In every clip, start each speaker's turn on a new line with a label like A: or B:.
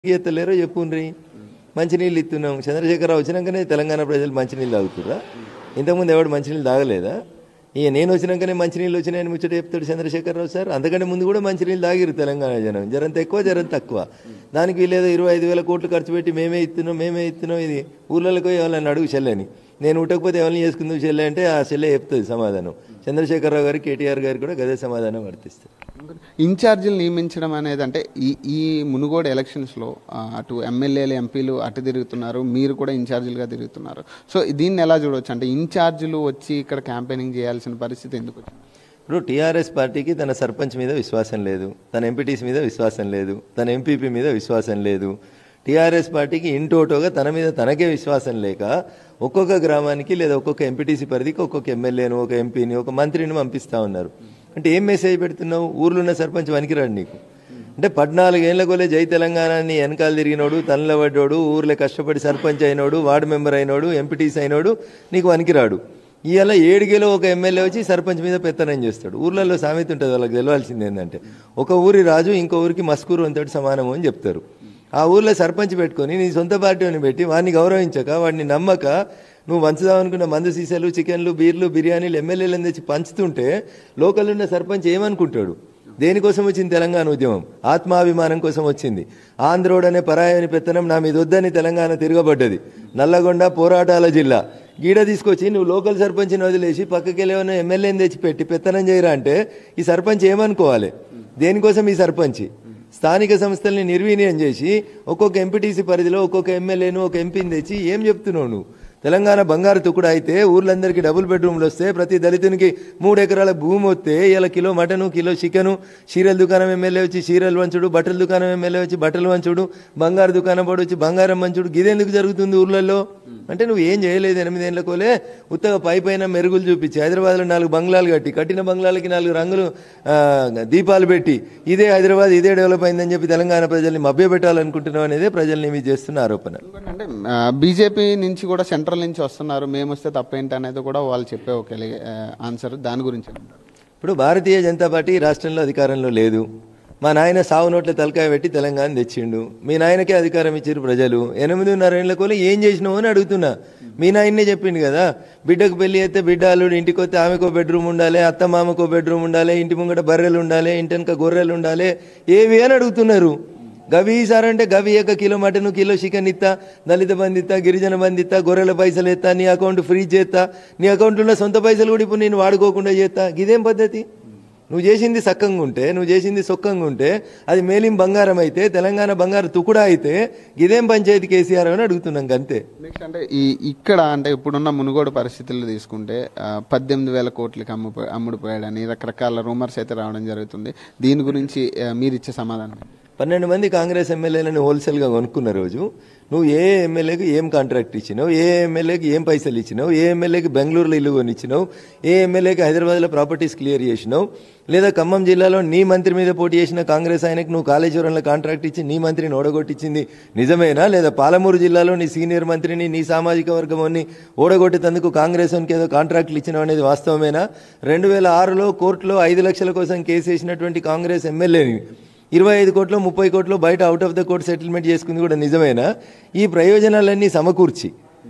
A: ఎత్తలేరో చెప్పుండ్రి మంచినీళ్ళు ఇస్తున్నాం చంద్రశేఖరరావు వచ్చినాకనే తెలంగాణ ప్రజలు మంచినీళ్ళు తాగుతుర్రా ఇంతకుముందు ఎవడు మంచినీళ్ళు తాగలేదా ఇక నేను వచ్చినాకనే మంచినీళ్ళు వచ్చినాయని ముచ్చట చెప్తాడు చంద్రశేఖరరావు సార్ అంతకంటే ముందు కూడా మంచినీళ్ళు తాగిరు తెలంగాణ జనం జరంత ఎక్కువ జరం తక్కువ దానికి వీళ్ళేదో ఇరవై ఐదు వేల కోట్లు ఖర్చు పెట్టి మేమే ఇస్తున్నాం మేమే ఇస్తున్నాం ఇది ఊర్లలోకి పోయి ఎవరైనా అడుగు చెల్లని నేను ఉట్టకపోతే ఎవరిని చేసుకుందాం చెల్లె అంటే ఆ చెల్లె చెప్తుంది సమాధానం చంద్రశేఖరరావు గారికి కేటీఆర్ గారికి కూడా గదే సమాధానం వర్తిస్తుంది
B: ఇన్ఛార్జీలు నియమించడం అనేది అంటే ఈ ఈ మునుగోడు ఎలక్షన్స్లో ఆ, అటు ఎమ్మెల్యేలు ఎంపీలు అటు తిరుగుతున్నారు మీరు కూడా ఇన్ఛార్జీలుగా తిరుగుతున్నారు సో దీన్ని ఎలా చూడవచ్చు అంటే ఇన్ఛార్జీలు వచ్చి ఇక్కడ క్యాంపెయినింగ్ చేయాల్సిన పరిస్థితి ఎందుకు వచ్చింది
A: ఇప్పుడు టీఆర్ఎస్ పార్టీకి తన సర్పంచ్ మీద విశ్వాసం లేదు తన ఎంపీటీసీ మీద విశ్వాసం లేదు తన ఎంపీపీ మీద విశ్వాసం లేదు టీఆర్ఎస్ పార్టీకి ఇంటోటోగా తన మీద తనకే విశ్వాసం లేక ఒక్కొక్క గ్రామానికి లేదా ఒక్కొక్క ఎంపీటీసీ పరిధికి ఒక్కొక్క ఎమ్మెల్యేను ఒక ఎంపీని ఒక మంత్రిని పంపిస్తా ఉన్నారు అంటే ఏం మెసేజ్ పెడుతున్నావు ఊర్లో ఉన్న సర్పంచ్ వనికిరాడు నీకు అంటే పద్నాలుగేళ్ల కొలే జై తెలంగాణని వెనకాల తిరిగినోడు తనలో పడ్డోడు ఊర్లో కష్టపడి సర్పంచ్ అయినోడు వార్డు మెంబర్ అయినోడు ఎంపీటీసీ అయినోడు నీకు వనికిరాడు ఇవాళ ఏడుగేలో ఒక ఎమ్మెల్యే వచ్చి సర్పంచ్ మీద పెత్తనం చేస్తాడు ఊర్లలో సామెత ఉంటుంది వాళ్ళకి తెలవాల్సింది ఏంటంటే ఒక ఊరి రాజు ఇంకో ఊరికి మస్కూరు అంతటి సమానము అని చెప్తారు ఆ ఊర్లో సర్పంచ్ పెట్టుకొని నీ సొంత పార్టీని పెట్టి వాడిని గౌరవించక వాడిని నమ్మక నువ్వు పంచుదామనుకున్న మందు సీసాలు చికెన్లు బీర్లు బిర్యానీలు ఎమ్మెల్యేలను తెచ్చి పంచుతుంటే లోకల్ ఉన్న సర్పంచ్ ఏమనుకుంటాడు దేనికోసం వచ్చింది తెలంగాణ ఉద్యమం ఆత్మాభిమానం కోసం వచ్చింది ఆంధ్రోడ్ అనే పరాయని పెత్తనం నా మీద వద్దని తెలంగాణ తిరగబడ్డది నల్లగొండ పోరాటాల జిల్లా గీడ తీసుకొచ్చి నువ్వు లోకల్ సర్పంచ్ని వదిలేసి పక్కకి వెళ్ళేవన్న ఎమ్మెల్యేని తెచ్చి పెట్టి పెత్తనం చేయరా అంటే ఈ సర్పంచ్ ఏమనుకోవాలి దేనికోసం ఈ సర్పంచ్ స్థానిక సంస్థల్ని నిర్వీర్యం చేసి ఒక్కొక్క ఎంపీటీసీ పరిధిలో ఒక్కొక్క ఎమ్మెల్యేను ఒక ఎంపీని తెచ్చి ఏం చెప్తున్నావు నువ్వు తెలంగాణ బంగారు తుకుడు అయితే ఊర్లందరికీ డబుల్ బెడ్రూమ్లు వస్తే ప్రతి దళితునికి మూడు ఎకరాల భూమి వస్తే ఇలా కిలో మటను కిలో చికెను చీరల దుకాణం ఎమ్మెల్యే వచ్చి చీరలు వంచుడు బట్టల దుకాణం ఎమ్మెల్యే వచ్చి బట్టలు వంచుడు బంగారు దుకాణం పడి వచ్చి బంగారం వంచుడు గిదెందుకు జరుగుతుంది ఊర్లలో అంటే నువ్వు ఏం చేయలేదు ఎనిమిదేళ్ల కోలే ఉత్తగా పై పైన మెరుగులు చూపించి హైదరాబాద్లో నాలుగు బంగ్లాలు కట్టి కట్టిన బంగ్లాలకి నాలుగు రంగులు ఆ, దీపాలు పెట్టి ఇదే హైదరాబాద్ ఇదే డెవలప్ అయిందని చెప్పి తెలంగాణ ప్రజల్ని మభ్యపెట్టాలనుకుంటున్నావు అనేదే ప్రజల్ని మీ చేస్తున్న ఆరోపణ
B: అంటే బీజేపీ నుంచి కూడా సెంట్రల్ నుంచి వస్తున్నారు మేము వస్తే తప్పేంటి అనేది కూడా వాళ్ళు చెప్పే ఒక ఆన్సర్ దాని గురించి ఏమంటారు?
A: ఇప్పుడు భారతీయ జనతా పార్టీ ఈ రాష్ట్రంలో అధికారంలో లేదు మా నాయన సావు నోట్ల తలకాయ పెట్టి తెలంగాణ తెచ్చిండు మీ నాయనకే అధికారం ఇచ్చారు ప్రజలు ఎనిమిదిన్నర ఏళ్ళ కోలు ఏం చేసినావు అని అడుగుతున్నా మీ నాయన్నే చెప్పిండు కదా బిడ్డకు పెళ్లి అయితే బిడ్డ అల్లుడు ఇంటికి వస్తే ఆమెకో బెడ్రూమ్ ఉండాలి అత్త మామకో బెడ్రూమ్ ఉండాలి ఇంటి ముంగట బర్రెలు ఉండాలి ఇంటి వెనక గొర్రెలు ఉండాలి ఏవి అని అడుగుతున్నారు గవి సార్ అంటే గవి ఒక కిలో మటన్ కిలో చికెన్ ఇస్తా దళిత బంధు ఇస్తా గిరిజన బంధు ఇస్తా గొర్రెల పైసలు ఇస్తా నీ అకౌంట్ ఫ్రీ చేస్తా నీ అకౌంట్లో సొంత పైసలు కూడా ఇప్పుడు నేను వాడుకోకుండా చేస్తా ఇదేం పద్ధతి నువ్వు చేసింది సక్కంగా ఉంటే నువ్వు చేసింది సొక్కంగా ఉంటే అది మేలిం బంగారం అయితే తెలంగాణ బంగారు తుకుడా అయితే ఇదేం పంచాయతీ కేసీఆర్ అని అడుగుతున్నాం అంతే
B: నెక్స్ట్ అంటే ఈ ఇక్కడ అంటే ఇప్పుడున్న మునుగోడు పరిస్థితులు తీసుకుంటే ఆ, పద్దెనిమిది వేల కోట్లకి అమ్ము అమ్ముడుపోయాడని రకరకాల రూమర్స్ అయితే రావడం జరుగుతుంది దీని గురించి ఆ, మీరు ఇచ్చే సమాధానం
A: పన్నెండు మంది కాంగ్రెస్ ఎమ్మెల్యేలను హోల్సేల్గా కొనుక్కున్న రోజు నువ్వు ఏ ఎమ్మెల్యేకి ఏం కాంట్రాక్ట్ ఇచ్చినావు ఏ ఎమ్మెల్యేకి ఏం పైసలు ఇచ్చినావు ఏ ఎమ్మెల్యేకి బెంగళూరులో ఇల్లు కొనిచ్చినావు ఏ ఎమ్మెల్యేకి హైదరాబాద్లో ప్రాపర్టీస్ క్లియర్ చేసినావు లేదా ఖమ్మం జిల్లాలో నీ మంత్రి మీద పోటీ చేసిన కాంగ్రెస్ ఆయనకు నువ్వు కాళేశ్వరంలో కాంట్రాక్ట్ ఇచ్చి నీ మంత్రిని ఓడగొట్టించింది నిజమేనా లేదా పాలమూరు జిల్లాలో నీ సీనియర్ మంత్రిని నీ సామాజిక వర్గంని ఓడగొట్టేందుకు కాంగ్రెస్ వానికి ఏదో కాంట్రాక్ట్లు ఇచ్చినావు అనేది వాస్తవమేనా రెండు వేల ఆరులో కోర్టులో ఐదు లక్షల కోసం కేసు వేసినటువంటి కాంగ్రెస్ ఎమ్మెల్యేని ఇరవై ఐదు కోట్లు ముప్పై కోట్లు బయట out of the court settlement చేసుకుంది కూడా నిజమేనా ఈ ప్రయోజనాలన్నీ సమకూర్చి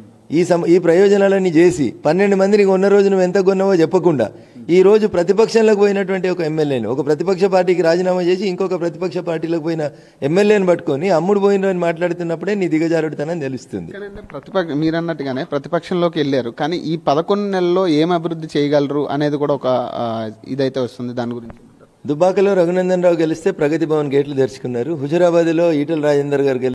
A: ఈ సమ ఈ ప్రయోజనాలన్నీ చేసి పన్నెండు మందిని కొన్న రోజు నువ్వు ఎంత కొన్నావో చెప్పకుండా ఈ రోజు ప్రతిపక్షంలోకి పోయినటువంటి ఒక ఎమ్మెల్యేని ఒక ప్రతిపక్ష పార్టీకి రాజీనామా చేసి ఇంకొక ప్రతిపక్ష పార్టీలోకి పోయిన ఎమ్మెల్యేని పట్టుకొని అమ్ముడు పోయిన అని మాట్లాడుతున్నప్పుడే నీ దిగజారుడుతనం తెలుస్తుంది
B: ఎందుకంటే ప్రతిపక్ష మీరు అన్నట్టుగానే ప్రతిపక్షంలోకి వెళ్ళారు కానీ ఈ పదకొండు నెలల్లో ఏం అభివృద్ధి చేయగలరు అనేది కూడా ఒక ఆ, ఇదైతే వస్తుంది దాని గురించి
A: దుబ్బాకలో రఘునందన్ రావు గెలిస్తే ప్రగతి భవన్ గేట్లు తెరుచుకున్నారు హుజురాబాద్లో ఈటల రాజేందర్ గారు గెలిస్తే